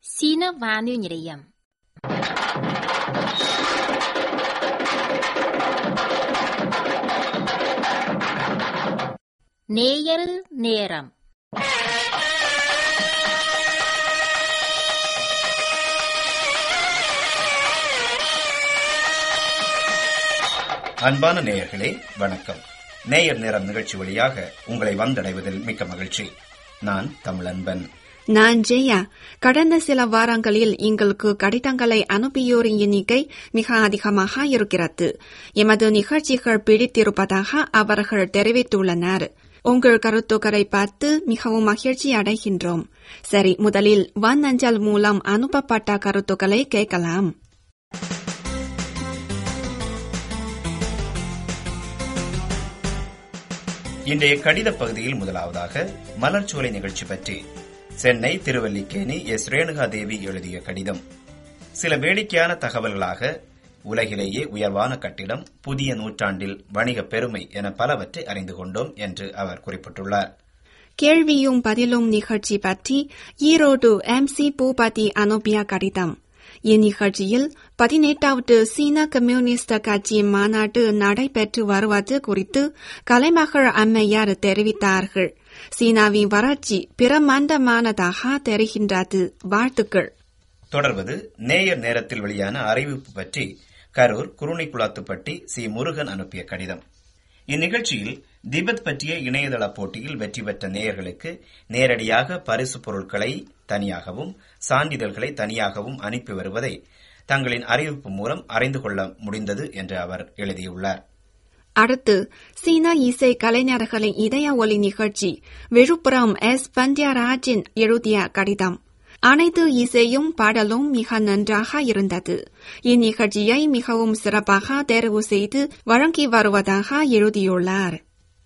சீன வானொலி நிலையம் நேயர் நேரம் அன்பான நேயர்களே வணக்கம் நேயர் நேரம் நிகழ்ச்சி வழியாக உங்களை வந்தடைவதில் மிக்க மகிழ்ச்சி நான் தமிழன்பன் நான் ஜெயா கடந்த சில வாரங்களில் எங்களுக்கு கடிதங்களை அனுப்பியோரின் எண்ணிக்கை மிக அதிகமாக இருக்கிறது எமது நிகழ்ச்சிகள் பிடித்திருப்பதாக அவர்கள் தெரிவித்துள்ளனர் உங்கள் கருத்துக்களை பார்த்து மிகவும் மகிழ்ச்சி அடைகின்றோம் சரி முதலில் வன் அஞ்சல் மூலம் அனுப்பப்பட்ட கருத்துக்களை கேட்கலாம் இன்றைய கடித பகுதியில் முதலாவதாக மலர்ச்சோலை நிகழ்ச்சி பற்றி சென்னை திருவல்லிக்கேணி எஸ் ரேணுகா தேவி எழுதிய கடிதம் சில வேடிக்கையான தகவல்களாக உலகிலேயே உயர்வான கட்டிடம் புதிய நூற்றாண்டில் வணிக பெருமை என பலவற்றை அறிந்து கொண்டோம் என்று அவர் குறிப்பிட்டுள்ளார் கேள்வியும் பதிலும் நிகழ்ச்சி பற்றி ஈரோடு எம் சி பூபதி அனுப்பிய கடிதம் இந்நிகழ்ச்சியில் பதினெட்டாவது சீன கம்யூனிஸ்ட் கட்சி மாநாடு நடைபெற்று வருவது குறித்து கலைமகள் அம்மையார் தெரிவித்தார்கள் சீனாவின் வறட்சி பிரமாண்டமானதாக தெரிகின்றது வாழ்த்துக்கள் தொடர்வது நேயர் நேரத்தில் வெளியான அறிவிப்பு பற்றி கரூர் குருணைக்குளாத்துப்பட்டி சி முருகன் அனுப்பிய கடிதம் இந்நிகழ்ச்சியில் திபெத் பற்றிய இணையதள போட்டியில் வெற்றி பெற்ற நேயர்களுக்கு நேரடியாக பரிசு பொருட்களை தனியாகவும் சான்றிதழ்களை தனியாகவும் அனுப்பி வருவதை தங்களின் அறிவிப்பு மூலம் அறிந்து கொள்ள முடிந்தது என்று அவர் எழுதியுள்ளார் அடுத்து சீன இசை கலைஞர்களின் இதய ஒலி நிகழ்ச்சி விழுப்புரம் எஸ் பந்தியராஜன் எழுதிய கடிதம் அனைத்து இசையும் பாடலும் மிக நன்றாக இருந்தது இந்நிகழ்ச்சியை மிகவும் சிறப்பாக தேர்வு செய்து வழங்கி வருவதாக எழுதியுள்ளார்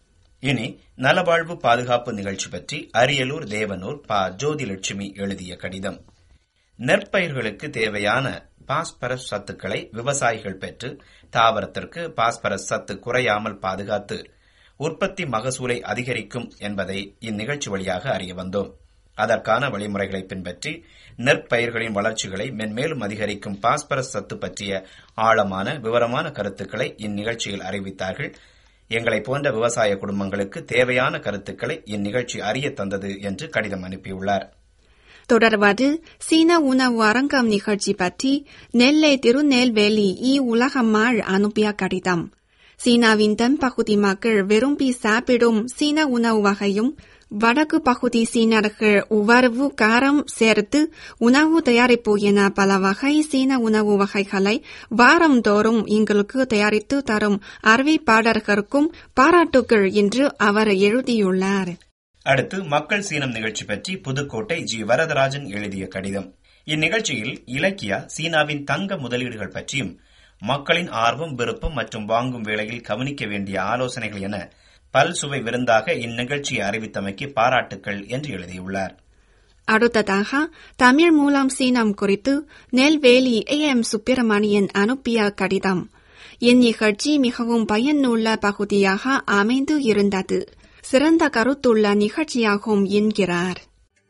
இனி நலவாழ்வு பாதுகாப்பு நிகழ்ச்சி பற்றி அரியலூர் தேவனூர் பா ஜோதிலட்சுமி எழுதிய கடிதம் நெற்பயிர்களுக்கு தேவையான பாஸ்பரஸ் சத்துக்களை விவசாயிகள் பெற்று தாவரத்திற்கு பாஸ்பரஸ் சத்து குறையாமல் பாதுகாத்து உற்பத்தி மகசூலை அதிகரிக்கும் என்பதை இந்நிகழ்ச்சி வழியாக அறிய வந்தோம் அதற்கான வழிமுறைகளை பின்பற்றி நெற்பயிர்களின் வளர்ச்சிகளை மென்மேலும் அதிகரிக்கும் பாஸ்பரஸ் சத்து பற்றிய ஆழமான விவரமான கருத்துக்களை இந்நிகழ்ச்சியில் அறிவித்தார்கள் எங்களை போன்ற விவசாய குடும்பங்களுக்கு தேவையான கருத்துக்களை இந்நிகழ்ச்சி அறிய தந்தது என்று கடிதம் அனுப்பியுள்ளார் தொடர்வது சீன உணவு அரங்கம் நிகழ்ச்சி பற்றி நெல்லை திருநெல்வேலி இ உலகம்மாள் அனுப்பிய கடிதம் சீனாவின் தென்பகுதி மக்கள் விரும்பி சாப்பிடும் சீன உணவு வகையும் வடக்கு பகுதி சீனர்கள் உணர்வு காரம் சேர்த்து உணவு தயாரிப்பு என பல வகை சீன உணவு வகைகளை வாரந்தோறும் எங்களுக்கு தயாரித்து தரும் அறிவிப்பாளர்களுக்கும் பாராட்டுகள் என்று அவர் எழுதியுள்ளார் அடுத்து மக்கள் சீனம் நிகழ்ச்சி பற்றி புதுக்கோட்டை ஜி வரதராஜன் எழுதிய கடிதம் இந்நிகழ்ச்சியில் இலக்கியா சீனாவின் தங்க முதலீடுகள் பற்றியும் மக்களின் ஆர்வம் விருப்பம் மற்றும் வாங்கும் வேளையில் கவனிக்க வேண்டிய ஆலோசனைகள் என பல் சுவை விருந்தாக இந்நிகழ்ச்சியை அறிவித்தமைக்கு பாராட்டுக்கள் என்று எழுதியுள்ளார் அடுத்ததாக தமிழ் மூலம் சீனம் குறித்து நெல்வேலி ஏ எம் சுப்பிரமணியன் அனுப்பிய கடிதம் இந்நிகழ்ச்சி மிகவும் பயனுள்ள பகுதியாக அமைந்து இருந்தது சிறந்த கருத்துள்ள நிகழ்ச்சியாகும் என்கிறார்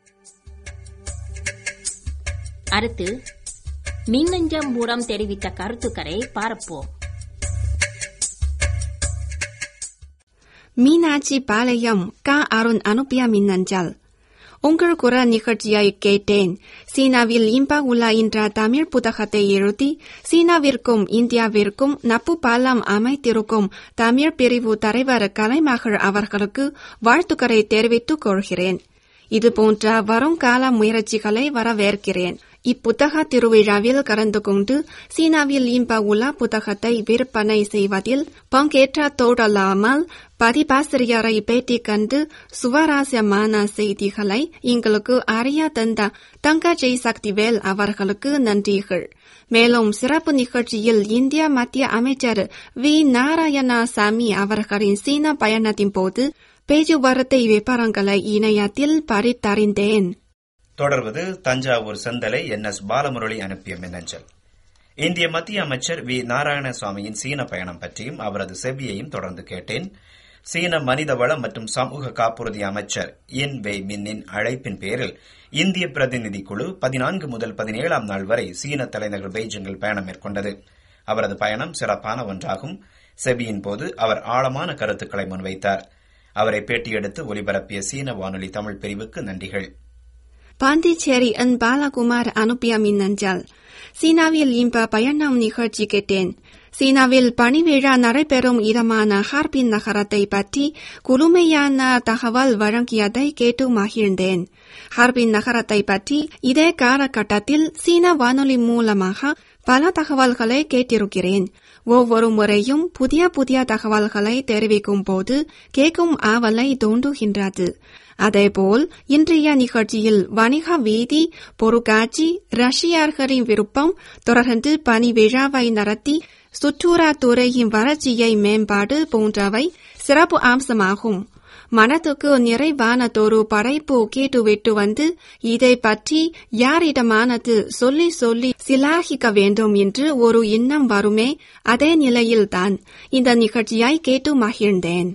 அடுத்து மின்னஞ்சம் மூலம் தெரிவித்த கருத்துக்களை பார்ப்போம் மீனாட்சி பாளையம் க அருண் அனுப்பிய மின்னஞ்சல் உங்கள் குரல் நிகழ்ச்சியை கேட்டேன் சீனாவில் இன்ப உள்ள என்ற தமிழ் புத்தகத்தை எழுதி சீனாவிற்கும் இந்தியாவிற்கும் நட்பு பாலம் அமைத்திருக்கும் தமிழ் பிரிவு தலைவர் கலைமகள் அவர்களுக்கு வாழ்த்துக்களை தெரிவித்துக் கொள்கிறேன் இதுபோன்ற வருங்கால முயற்சிகளை வரவேற்கிறேன் இப்புத்தக திருவிழாவில் கலந்து கொண்டு சீனாவில் இன்ப உள்ள புத்தகத்தை விற்பனை செய்வதில் பங்கேற்றதோடல்லாமல் பதிப்பாசிரியரை பேட்டி கண்டு சுவாரஸ்யமான செய்திகளை எங்களுக்கு அறிய தந்த தங்கஜை சக்திவேல் அவர்களுக்கு நன்றிகள் மேலும் சிறப்பு நிகழ்ச்சியில் இந்திய மத்திய அமைச்சர் வி நாராயணசாமி அவர்களின் சீன பயணத்தின் போது பேச்சுவார்த்தை விவரங்களை இணையத்தில் படித்தறிந்தேன் தொடர்வது தஞ்சாவூர் செந்தலை என் எஸ் பாலமுரளி அனுப்பிய மின்னஞ்சல் இந்திய மத்திய அமைச்சர் வி நாராயணசுவாமியின் சீன பயணம் பற்றியும் அவரது செவ்வியையும் தொடர்ந்து கேட்டேன் சீன மனிதவள மற்றும் சமூக காப்புறுதி அமைச்சர் இன் வெய் மின்னின் அழைப்பின் பேரில் இந்திய பிரதிநிதி குழு பதினான்கு முதல் பதினேழாம் நாள் வரை சீன தலைநகர் பெய்ஜிங்கில் பயணம் மேற்கொண்டது அவரது பயணம் சிறப்பான ஒன்றாகும் செபியின் போது அவர் ஆழமான கருத்துக்களை முன்வைத்தார் அவரை பேட்டியெடுத்து ஒலிபரப்பிய சீன வானொலி தமிழ் பிரிவுக்கு நன்றிகள் பாண்டிச்சேரி என் பாலகுமார் அனுப்பிய மின்னஞ்சல் சீனாவில் இன்ப பயணம் நிகழ்ச்சி கேட்டேன் சீனாவில் பணிவிழா நடைபெறும் இடமான ஹார்பின் நகரத்தை பற்றி குளுமையான தகவல் வழங்கியதை கேட்டு மகிழ்ந்தேன் ஹார்பின் நகரத்தை பற்றி இதே காலகட்டத்தில் சீன வானொலி மூலமாக பல தகவல்களை கேட்டிருக்கிறேன் ஒவ்வொரு முறையும் புதிய புதிய தகவல்களை தெரிவிக்கும் போது கேட்கும் ஆவலை தோன்றுகின்றது அதேபோல் இன்றைய நிகழ்ச்சியில் வணிக வீதி பொருட்காட்சி ரஷ்யர்களின் விருப்பம் தொடர்ந்து பணி விழாவை நடத்தி சுற்றுலாத்துறையின் வளர்ச்சியை மேம்பாடு போன்றவை சிறப்பு அம்சமாகும் மனதுக்கு நிறைவானதொரு படைப்பு கேட்டுவிட்டு வந்து இதை பற்றி யாரிடமானது சொல்லி சொல்லி சிலாகிக்க வேண்டும் என்று ஒரு எண்ணம் வருமே அதே நிலையில்தான் இந்த நிகழ்ச்சியை கேட்டு மகிழ்ந்தேன்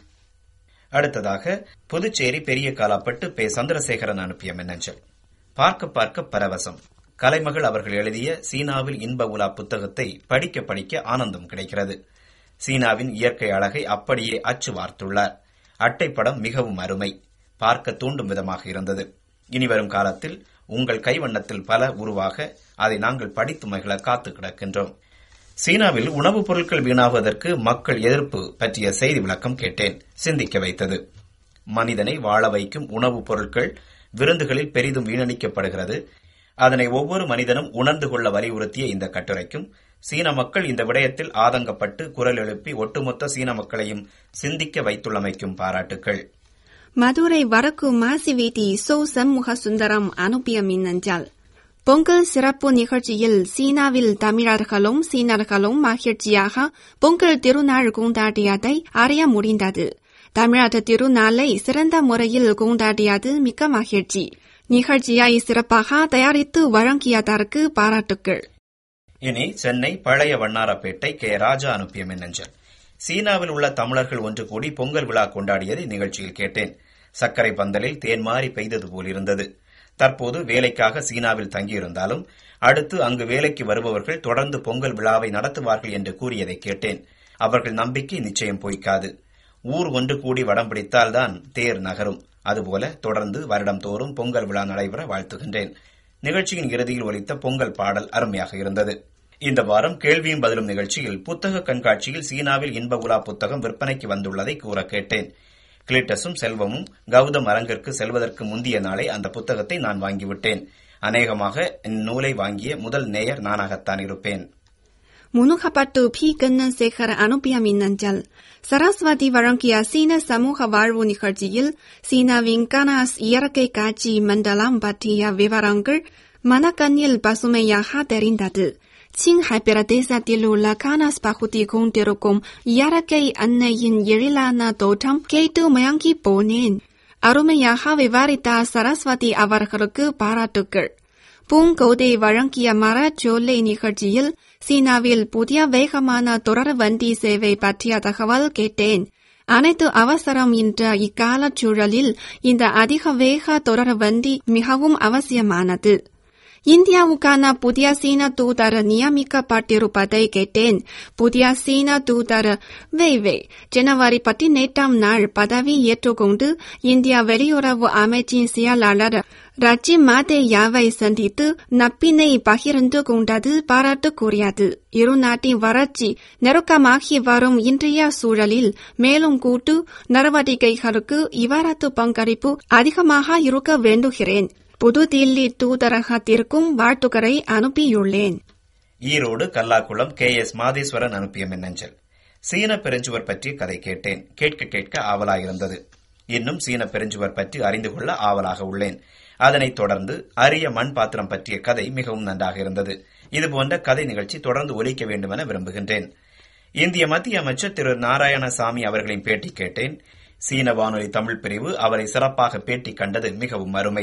அடுத்ததாக புதுச்சேரி பெரிய காலாப்பட்டு பே சந்திரசேகரன் அனுப்பிய மின்னஞ்சல் பார்க்க பார்க்க பரவசம் கலைமகள் அவர்கள் எழுதிய சீனாவில் இன்ப உலா புத்தகத்தை படிக்க படிக்க ஆனந்தம் கிடைக்கிறது சீனாவின் இயற்கை அழகை அப்படியே அச்சு வார்த்துள்ளார் அட்டைப்படம் மிகவும் அருமை பார்க்க தூண்டும் விதமாக இருந்தது இனிவரும் காலத்தில் உங்கள் கைவண்ணத்தில் பல உருவாக அதை நாங்கள் படித்து மகிழ காத்து கிடக்கின்றோம் சீனாவில் உணவுப் பொருட்கள் வீணாவதற்கு மக்கள் எதிர்ப்பு பற்றிய செய்தி விளக்கம் கேட்டேன் சிந்திக்க வைத்தது மனிதனை வாழ வைக்கும் உணவுப் பொருட்கள் விருந்துகளில் பெரிதும் வீணடிக்கப்படுகிறது அதனை ஒவ்வொரு மனிதனும் உணர்ந்து கொள்ள வலியுறுத்திய இந்த கட்டுரைக்கும் சீன மக்கள் இந்த விடயத்தில் ஆதங்கப்பட்டு குரல் எழுப்பி ஒட்டுமொத்த சீன மக்களையும் சிந்திக்க வைத்துள்ளமைக்கும் பாராட்டுக்கள் மதுரை வடக்கு மாசி வீதி சோ சண்முக சுந்தரம் அனுப்பிய மின்னஞ்சல் பொங்கல் சிறப்பு நிகழ்ச்சியில் சீனாவில் தமிழர்களும் சீனர்களும் மகிழ்ச்சியாக பொங்கல் திருநாள் கொண்டாடியதை அறிய முடிந்தது தமிழக திருநாளை சிறந்த முறையில் கொண்டாடியது மிக்க மகிழ்ச்சி நிகழ்ச்சியை சிறப்பாக தயாரித்து வழங்கியதற்கு பாராட்டுக்கள் இனி சென்னை பழைய வண்ணாரப்பேட்டை கே ராஜா அனுப்பிய மின்னஞ்சல் சீனாவில் உள்ள தமிழர்கள் ஒன்று கூடி பொங்கல் விழா கொண்டாடியதை நிகழ்ச்சியில் கேட்டேன் சர்க்கரை பந்தலில் தேன் மாறி பெய்தது போல் இருந்தது தற்போது வேலைக்காக சீனாவில் தங்கியிருந்தாலும் அடுத்து அங்கு வேலைக்கு வருபவர்கள் தொடர்ந்து பொங்கல் விழாவை நடத்துவார்கள் என்று கூறியதை கேட்டேன் அவர்கள் நம்பிக்கை நிச்சயம் பொய்க்காது ஊர் ஒன்று கூடி வடம் பிடித்தால்தான் தேர் நகரும் அதுபோல தொடர்ந்து வருடம் தோறும் பொங்கல் விழா நடைபெற வாழ்த்துகின்றேன் நிகழ்ச்சியின் இறுதியில் ஒலித்த பொங்கல் பாடல் அருமையாக இருந்தது இந்த வாரம் கேள்வியும் பதிலும் நிகழ்ச்சியில் புத்தக கண்காட்சியில் சீனாவில் இன்ப உலா புத்தகம் விற்பனைக்கு வந்துள்ளதை கூற கேட்டேன் கிளிட்டஸும் செல்வமும் கௌதம் அரங்கிற்கு செல்வதற்கு முந்திய நாளே அந்த புத்தகத்தை நான் வாங்கிவிட்டேன் அநேகமாக இந்நூலை வாங்கிய முதல் நேயர் நானாகத்தான் இருப்பேன் முனுகப்பட்டு பி கண்ணன் சேகர் அனுப்பிய மின்னஞ்சல் சரஸ்வதி வழங்கிய சீன சமூக வாழ்வு நிகழ்ச்சியில் சீனாவின் கனாஸ் இயற்கை காட்சி மண்டலம் பற்றிய விவரங்கள் மனக்கண்ணில் பசுமையாக தெரிந்தது சிங்ஹாய் பிரதேசத்தில் உள்ள கானாஸ் பகுதி கொண்டிருக்கும் இயற்கை அன்னையின் எழிலான தோற்றம் கேட்டு மயங்கி போனேன் அருமையாக விவரித்த சரஸ்வதி அவர்களுக்கு பாராட்டுக்கள் பூங்கோதை வழங்கிய மரச்சோலை நிகழ்ச்சியில் சீனாவில் புதிய வேகமான தொடர் வண்டி சேவை பற்றிய தகவல் கேட்டேன் அனைத்து அவசரம் என்ற இக்காலச் சூழலில் இந்த அதிக வேக தொடர் வண்டி மிகவும் அவசியமானது இந்தியாவுக்கான புதிய சீன தூதர் நியமிக்கப்பட்டிருப்பதை கேட்டேன் புதிய சீன தூதர் வெய்வே ஜனவரி பதினெட்டாம் நாள் பதவி ஏற்றுக்கொண்டு இந்திய வெளியுறவு அமைச்சின் செயலாளர் ரஜி மாதேயாவை சந்தித்து நப்பினை பகிர்ந்து கொண்டது பாராட்டுக்குரியது இரு நாட்டின் வறட்சி நெருக்கமாகி வரும் இன்றைய சூழலில் மேலும் கூட்டு நடவடிக்கைகளுக்கு இவரது பங்களிப்பு அதிகமாக இருக்க வேண்டுகிறேன் புதுதில்லி தூதரகத்திற்கும் வாழ்த்துக்களை அனுப்பியுள்ளேன் ஈரோடு கல்லாக்குளம் கே எஸ் மாதேஸ்வரன் அனுப்பிய மின்னஞ்சல் சீன பெருஞ்சுவர் பற்றி கதை கேட்டேன் கேட்க கேட்க ஆவலாயிருந்தது இன்னும் சீன பெருஞ்சுவர் பற்றி அறிந்து கொள்ள ஆவலாக உள்ளேன் அதனைத் தொடர்ந்து அரிய மண் பாத்திரம் பற்றிய கதை மிகவும் நன்றாக இருந்தது இதுபோன்ற கதை நிகழ்ச்சி தொடர்ந்து ஒலிக்க வேண்டும் என விரும்புகின்றேன் இந்திய மத்திய அமைச்சர் திரு நாராயணசாமி அவர்களின் பேட்டி கேட்டேன் சீன வானொலி தமிழ் பிரிவு அவரை சிறப்பாக பேட்டி கண்டது மிகவும் அருமை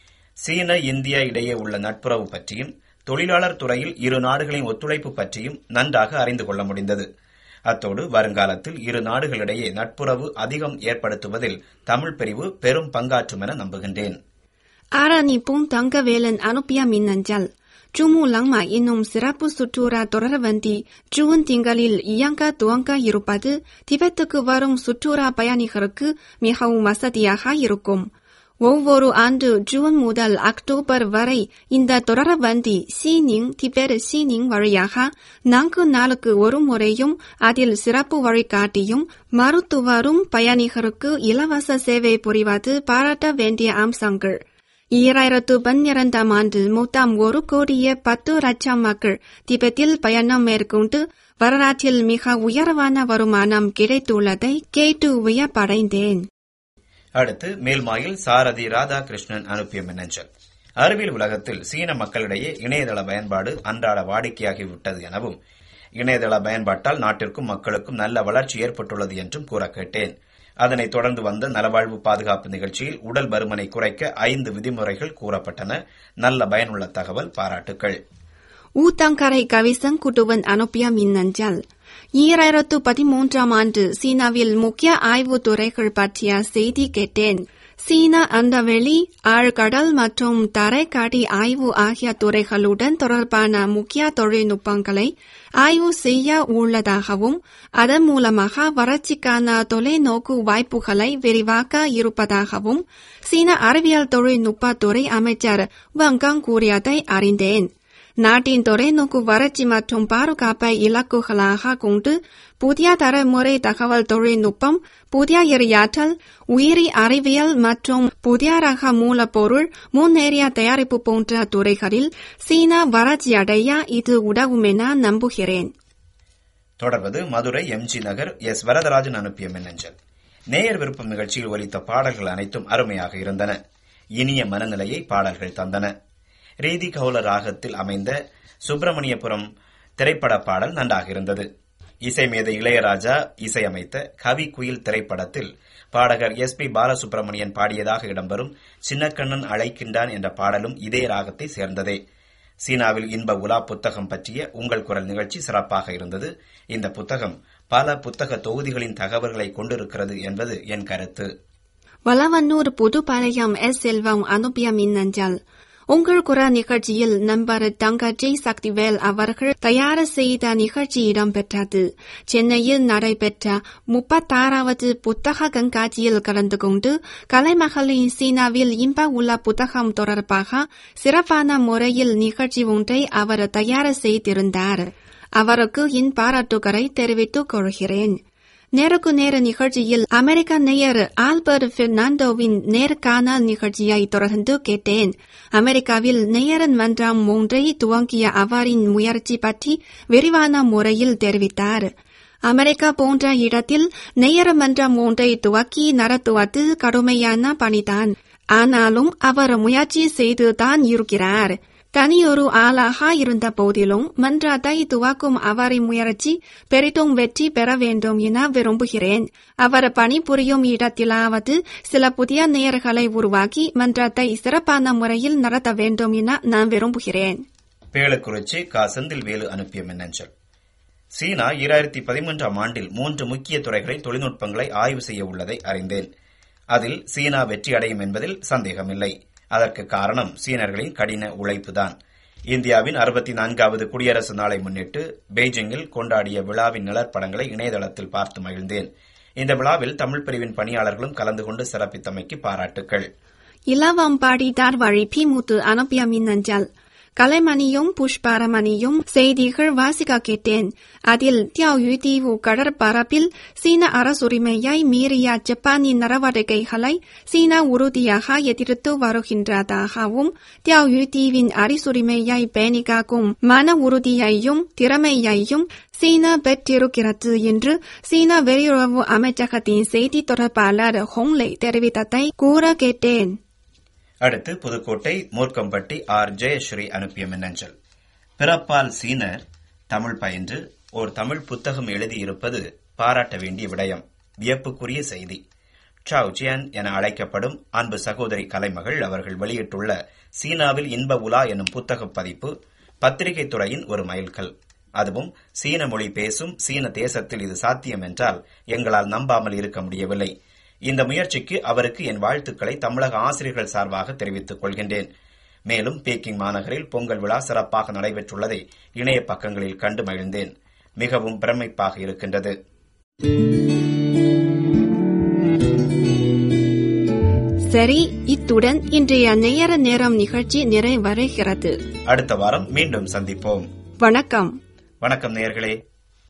சீன இந்தியா இடையே உள்ள நட்புறவு பற்றியும் தொழிலாளர் துறையில் இரு நாடுகளின் ஒத்துழைப்பு பற்றியும் நன்றாக அறிந்து கொள்ள முடிந்தது அத்தோடு வருங்காலத்தில் இரு நாடுகளிடையே நட்புறவு அதிகம் ஏற்படுத்துவதில் தமிழ் பிரிவு பெரும் பங்காற்றும் என நம்புகின்றேன் ஆரணி பூங் தங்கவேலன் அனுப்பிய மின்னஞ்சல் ஜுமு லங்மா என்னும் சிறப்பு சுற்றுலா தொடர்வண்டி ஜூன் திங்களில் இயங்க துவங்க இருப்பது திபெத்துக்கு வரும் சுற்றுலா பயணிகளுக்கு மிகவும் வசதியாக இருக்கும் ஒவ்வொரு ஆண்டு ஜூன் முதல் அக்டோபர் வரை இந்த தொடர்வண்டி சீனிங் திபெத் சீனிங் வழியாக நான்கு நாளுக்கு ஒரு முறையும் அதில் சிறப்பு வழிகாட்டியும் மருத்துவரும் பயணிகளுக்கு இலவச சேவை புரிவது பாராட்ட வேண்டிய அம்சங்கள் ஈராயிரத்து பன்னிரண்டாம் ஆண்டு மொத்தம் ஒரு கோடியே பத்து லட்சம் மக்கள் திபெத்தில் பயணம் மேற்கொண்டு வரலாற்றில் மிக உயர்வான வருமானம் கிடைத்துள்ளதை கேட்டு வியப்படைந்தேன் அடுத்து மேல்மாயில் சாரதி ராதாகிருஷ்ணன் அனுப்பிய மின்னஞ்சல் அறிவியல் உலகத்தில் சீன மக்களிடையே இணையதள பயன்பாடு அன்றாட வாடிக்கையாகிவிட்டது எனவும் இணையதள பயன்பாட்டால் நாட்டிற்கும் மக்களுக்கும் நல்ல வளர்ச்சி ஏற்பட்டுள்ளது என்றும் கூற கேட்டேன் அதனைத் தொடர்ந்து வந்த நலவாழ்வு பாதுகாப்பு நிகழ்ச்சியில் உடல் பருமனை குறைக்க ஐந்து விதிமுறைகள் கூறப்பட்டன நல்ல பயனுள்ள தகவல் பாராட்டுக்கள் ஊத்தங்கரை கவிசன் குட்டுவன் அனுப்பிய மின்னஞ்சல் ஈராயிரத்து பதிமூன்றாம் ஆண்டு சீனாவில் முக்கிய ஆய்வுத் துறைகள் பற்றிய செய்தி கேட்டேன் சீனா அண்டவெளி ஆழ்கடல் மற்றும் தரைக்காடி ஆய்வு ஆகிய துறைகளுடன் தொடர்பான முக்கிய தொழில்நுட்பங்களை ஆய்வு செய்ய உள்ளதாகவும் அதன் மூலமாக வளர்ச்சிக்கான தொலைநோக்கு வாய்ப்புகளை விரிவாக்க இருப்பதாகவும் சீன அறிவியல் தொழில்நுட்பத்துறை அமைச்சர் வங்காங் கூறியதை அறிந்தேன் நாட்டின் தொலைநோக்கு வறட்சி மற்றும் பாதுகாப்பை இலக்குகளாக கொண்டு புதிய தலைமுறை தகவல் தொழில்நுட்பம் புதிய எரியாற்றல் உயிரி அறிவியல் மற்றும் புதிய ரக மூலப்பொருள் முன்னேறிய தயாரிப்பு போன்ற துறைகளில் சீனா வளர்ச்சியடைய இது உதவும் என நம்புகிறேன் தொடர்வது மதுரை எம்ஜி நகர் எஸ் வரதராஜன் அனுப்பிய மின்னஞ்சல் நேயர் விருப்பம் நிகழ்ச்சியில் ஒலித்த பாடல்கள் அனைத்தும் அருமையாக இருந்தன இனிய மனநிலையை பாடல்கள் தந்தன ரீதி கவுல ராகத்தில் அமைந்த சுப்பிரமணியபுரம் திரைப்பட பாடல் நன்றாக இருந்தது இசைமேத இளையராஜா இசையமைத்த கவி குயில் திரைப்படத்தில் பாடகர் எஸ் பி பாலசுப்ரமணியன் பாடியதாக இடம்பெறும் சின்னக்கண்ணன் அழைக்கின்றான் என்ற பாடலும் இதே ராகத்தை சேர்ந்ததே சீனாவில் இன்ப உலா புத்தகம் பற்றிய உங்கள் குரல் நிகழ்ச்சி சிறப்பாக இருந்தது இந்த புத்தகம் பல புத்தக தொகுதிகளின் தகவல்களை கொண்டிருக்கிறது என்பது என் கருத்து வளவன்னூர் புதுப்பாளையம் எஸ் செல்வம் அனுப்பிய மின்னஞ்சல் உங்கள் குரல் நிகழ்ச்சியில் நண்பர் தங்கஜி சக்திவேல் அவர்கள் தயார் செய்த நிகழ்ச்சி இடம்பெற்றது சென்னையில் நடைபெற்ற முப்பத்தாறாவது புத்தக கண்காட்சியில் கலந்து கொண்டு கலைமகளின் சீனாவில் இன்ப உள்ள புத்தகம் தொடர்பாக சிறப்பான முறையில் நிகழ்ச்சி ஒன்றை அவர் தயார் செய்திருந்தார் அவருக்கு என் பாராட்டுகளை தெரிவித்துக் கொள்கிறேன் நேருக்கு நேர நிகழ்ச்சியில் அமெரிக்க நேயர் ஆல்பர்ட் பெர்னாண்டோவின் நேர்காணல் நிகழ்ச்சியை தொடர்ந்து கேட்டேன் அமெரிக்காவில் நேயரன் மன்றம் ஒன்றை துவங்கிய அவரின் முயற்சி பற்றி விரிவான முறையில் தெரிவித்தார் அமெரிக்கா போன்ற இடத்தில் நேயர மன்றம் ஒன்றை துவக்கி நடத்துவது கடுமையான பணிதான் ஆனாலும் அவர் முயற்சி செய்துதான் இருக்கிறார் தனியொரு ஆளாக இருந்த போதிலும் மன்றத்தை துவக்கும் அவரின் முயற்சி பெரிதும் வெற்றி பெற வேண்டும் என விரும்புகிறேன் அவர் பணிபுரியும் இடத்திலாவது சில புதிய நேயர்களை உருவாக்கி மன்றத்தை சிறப்பான முறையில் நடத்த வேண்டும் என நான் விரும்புகிறேன் பேளுக்குறிச்சி கா செந்தில் வேலு அனுப்பிய மின்னஞ்சல் சீனா இரண்டாயிரத்தி பதிமூன்றாம் ஆண்டில் மூன்று முக்கிய துறைகளில் தொழில்நுட்பங்களை ஆய்வு செய்ய உள்ளதை அறிந்தேன் அதில் சீனா வெற்றி அடையும் என்பதில் சந்தேகமில்லை அதற்கு காரணம் சீனர்களின் கடின உழைப்புதான் இந்தியாவின் அறுபத்தி நான்காவது குடியரசு நாளை முன்னிட்டு பெய்ஜிங்கில் கொண்டாடிய விழாவின் நிழற்படங்களை இணையதளத்தில் பார்த்து மகிழ்ந்தேன் இந்த விழாவில் தமிழ் பிரிவின் பணியாளர்களும் கலந்து கொண்டு சிறப்பித்தமைக்கு பாராட்டுக்கள் இளவம்பாடி தார்வழி பிமுத்து அனுப்பிய மின்னஞ்சல் கலைமணியும் புஷ்பாரமணியும் செய்திகள் வாசிக்க கேட்டேன் அதில் தியாயு தீவு கடற்பரப்பில் சீன அரசுரிமையை மீறிய ஜப்பானின் நடவடிக்கைகளை சீனா உறுதியாக எதிர்த்து வருகின்றதாகவும் தியாயு தீவின் அரசுரிமையை பேணிக்காக்கும் மன உறுதியையும் திறமையையும் சீனா பெற்றிருக்கிறது என்று சீன வெளியுறவு அமைச்சகத்தின் செய்தி தொடர்பாளர் ஹோங்லே தெரிவித்ததை கூற கேட்டேன் அடுத்து புதுக்கோட்டை மூர்க்கம்பட்டி ஆர் ஜெயஸ்ரீ அனுப்பிய மின்னஞ்சல் பிறப்பால் சீனர் தமிழ் பயின்று ஒரு தமிழ் புத்தகம் எழுதியிருப்பது பாராட்ட வேண்டிய விடயம் வியப்புக்குரிய செய்தி சாவ் ஜியான் என அழைக்கப்படும் அன்பு சகோதரி கலைமகள் அவர்கள் வெளியிட்டுள்ள சீனாவில் இன்ப உலா எனும் புத்தக பதிப்பு பத்திரிகை துறையின் ஒரு மைல்கல் அதுவும் சீன மொழி பேசும் சீன தேசத்தில் இது சாத்தியம் என்றால் எங்களால் நம்பாமல் இருக்க முடியவில்லை இந்த முயற்சிக்கு அவருக்கு என் வாழ்த்துக்களை தமிழக ஆசிரியர்கள் சார்பாக தெரிவித்துக் கொள்கின்றேன் மேலும் பீக்கிங் மாநகரில் பொங்கல் விழா சிறப்பாக நடைபெற்றுள்ளதை இணைய பக்கங்களில் கண்டு மகிழ்ந்தேன் மிகவும் பிரமிப்பாக இருக்கின்றது சரி இத்துடன் இன்றைய நேர நேரம் நிகழ்ச்சி நிறைவடைகிறது அடுத்த வாரம் மீண்டும் சந்திப்போம் வணக்கம் வணக்கம் நேயர்களே